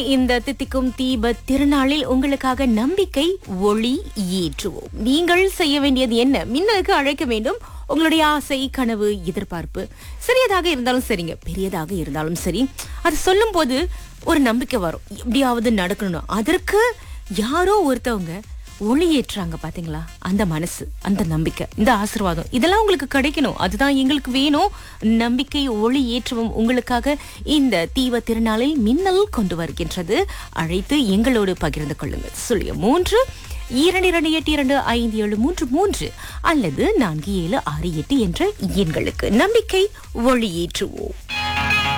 இந்த தித்திக்கும் தீப திருநாளில் உங்களுக்காக நம்பிக்கை ஒளி ஏற்றுவோம் நீங்கள் செய்ய வேண்டியது என்ன மின்னலுக்கு அழைக்க வேண்டும் உங்களுடைய ஆசை கனவு எதிர்பார்ப்பு சிறியதாக இருந்தாலும் சரிங்க பெரியதாக இருந்தாலும் சரி அது சொல்லும் போது ஒரு நம்பிக்கை வரும் எப்படியாவது நடக்கணும் அதற்கு யாரோ ஒருத்தவங்க ஒளி ஏற்றுறாங்க பாத்தீங்களா அந்த மனசு அந்த நம்பிக்கை இந்த ஆசீர்வாதம் இதெல்லாம் உங்களுக்கு கிடைக்கணும் அதுதான் எங்களுக்கு வேணும் நம்பிக்கை ஒளி ஏற்றுவோம் உங்களுக்காக இந்த தீவ திருநாளில் மின்னல் கொண்டு வருகின்றது அழைத்து எங்களோடு பகிர்ந்து கொள்ளுங்கள் சொல்லிய மூன்று இரண்டு இரண்டு எட்டு இரண்டு ஐந்து ஏழு மூன்று மூன்று அல்லது நான்கு ஏழு ஆறு எட்டு என்ற எண்களுக்கு நம்பிக்கை ஒளி ஏற்றுவோம்